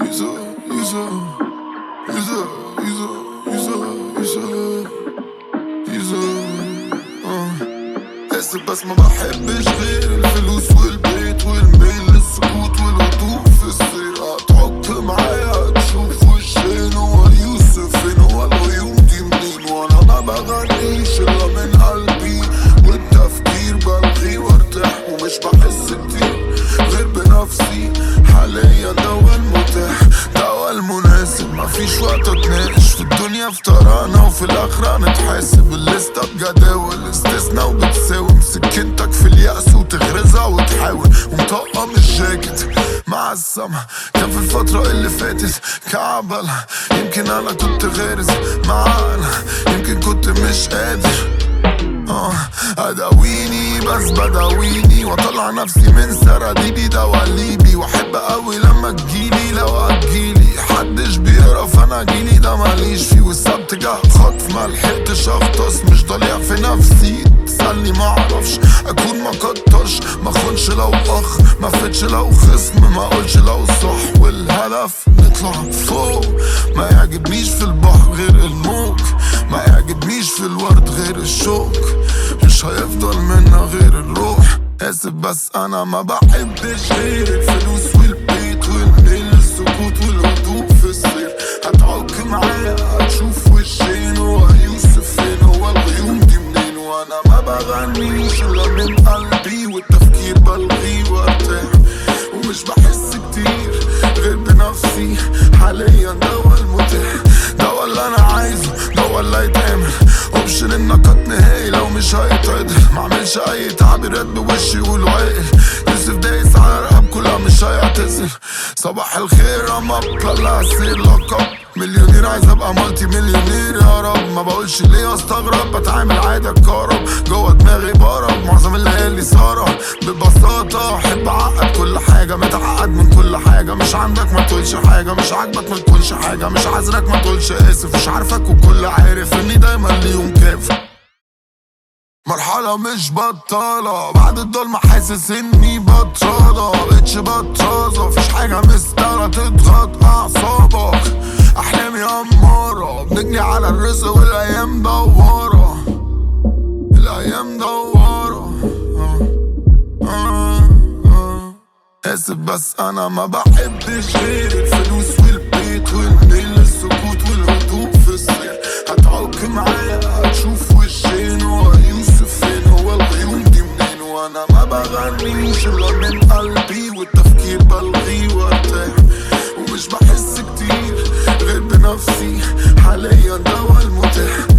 يزا يزا يزا يزا يزا يزا يزا آه. اسف بس ما بحبش غير الفلوس والبيت والميل السكوت والهدوء في السير هتحط معايا تشوف وشين هو يوسف فين هو الغيوم دي منين وانا ما بغنيش الا من قلبي والتفكير بلغي وارتاح ومش بحس كتير غير بنفسي حاليا دوا المتاح دوا المناسب مفيش وقت اتناقش في الدنيا افترانا وفي الاخرة نتحاسب الليستة بجداول استثناء وبتساوم سكنتك في اليأس وتغرزها وتحاول ومطقم الجاكيت مع السما كان في الفترة اللي فاتت كعبل يمكن انا كنت غارز معانا يمكن كنت مش قادر آه اداويني بس بداويني واطلع نفسي من سراديبي دواليبي واحب قوي لما تجيلي لو هتجيلي حدش بيعرف انا جيلي ده ماليش فيه والسبت جه خطف ملحقتش اغطس مش ضليع في نفسي تسألني معرفش اكون ما كترش ما خونش لو اخ ما فتش لو خصم ما اقولش لو صح والهدف نطلع فوق ما يعجبنيش في البحر غير الموج ما يعجبنيش في الورد غير الشوك مش هيفضل منا غير الروح اسف بس انا ما بحبش غير الفلوس والبيت والليل السكوت والهدوء في السير هتعك معايا هتشوف وشين هو يوسف فين هو الغيوم دي منين وانا ما بغنيش الا من قلبي والتفكير بلغي وارتاح ومش بحس كتير غير بنفسي حاليا دوا المتاح دوا اللي انا عايزه دوا اللي هيتعمل اوبشن النقط نهائي لو مش هيتعدل معملش اي تعبيرات بوشي يقولوا عاقل يوسف دايس على رقب كلها مش هيعتزل صباح الخير اما بطلع السير لقب مليونير عايز ابقى مالتي مليونير يا رب ما بقولش ليه استغرب بتعامل عادي اتكهرب جوه دماغي برب معظم الليالي سهرة ببساطة احب اعقد كل حاجة متعقد من كل حاجة مش عندك ما تقولش حاجة مش عاجبك ما تقولش حاجة مش عذرك ما تقولش اسف مش عارفك وكل عارف اني دايما ليهم كافي مرحلة مش بطالة بعد الضلمة حاسس اني بطالة مبقتش بطازة مفيش حاجة مستاهلة تضغط اعصابك احلامي امارة بنجري على الرزق والايام دوارة الايام دوارة آه، آه، آه. اسف بس انا ما بحبش غير الفلوس والبيت والليل السكوت والهدوء في السير هتعك معايا هتشوف وشين هو يوسف فين هو الغيوم دي منين وانا ما بغنيش الا من قلبي والتفكير بلغي وارتاح ومش بحس كتير غير بنفسي حاليا دوا المتاح